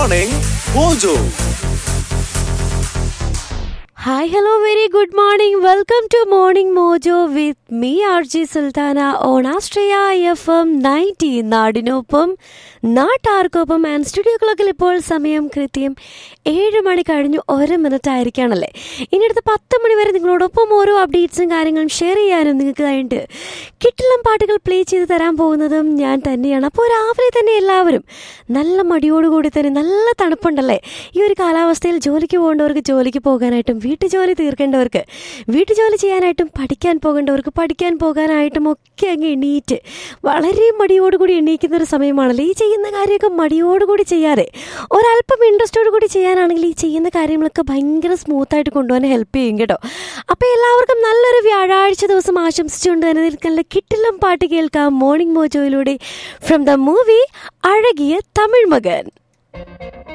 Morning Mojo. Hi, hello, very good morning. Welcome to Morning Mojo with me, RJ Sultana, on Astraya FM 90. നാടിനൊപ്പം നാട്ടാർക്കൊപ്പം and studio ക്ലോക്കിൽ ഇപ്പോൾ സമയം കൃത്യം ഏഴ് മണി കഴിഞ്ഞു ഒരു മിനിറ്റ് ആയിരിക്കുകയാണല്ലേ ഇനി അടുത്ത പത്ത് മണി വരെ നിങ്ങളോടൊപ്പം ഓരോ അപ്ഡേറ്റ്സും കാര്യങ്ങളും ഷെയർ ചെയ്യാനും നിങ്ങൾക്ക് കഴിഞ്ഞിട്ട് കിട്ടിളം പാട്ടുകൾ പ്ലേ ചെയ്ത് തരാൻ പോകുന്നതും ഞാൻ തന്നെയാണ് അപ്പോൾ രാവിലെ തന്നെ എല്ലാവരും നല്ല മടിയോടുകൂടി തന്നെ നല്ല തണുപ്പുണ്ടല്ലേ ഈ ഒരു കാലാവസ്ഥയിൽ ജോലിക്ക് പോകേണ്ടവർക്ക് ജോലിക്ക് പോകാനായിട്ടും വീട്ടുജോലി തീർക്കേണ്ടവർക്ക് വീട്ടുജോലി ചെയ്യാനായിട്ടും പഠിക്കാൻ പോകേണ്ടവർക്ക് പഠിക്കാൻ പോകാനായിട്ടും ഒക്കെ അങ്ങ് എണീറ്റ് വളരെ മടിയോടുകൂടി എണീക്കുന്ന ഒരു സമയമാണല്ലോ ഈ ചെയ്യുന്ന കാര്യമൊക്കെ മടിയോടുകൂടി ചെയ്യാതെ ഒരല്പം ഇൻട്രസ്റ്റോട് കൂടി ചെയ്യാനാണെങ്കിൽ ഈ ചെയ്യുന്ന കാര്യങ്ങളൊക്കെ ഭയങ്കര സ്മൂത്തായിട്ട് കൊണ്ടുപോകാൻ ഹെൽപ്പ് ചെയ്യും കേട്ടോ അപ്പോൾ എല്ലാവർക്കും നല്ലൊരു വ്യാഴാഴ്ച ദിവസം ആശംസിച്ചുകൊണ്ട് തന്നെ നല്ല കിട്ടില്ലം പാട്ട് കേൾക്കാം മോർണിംഗ് മോജോയിലൂടെ ഫ്രം ദ മൂവി അഴകിയ തമിഴ് മകൻ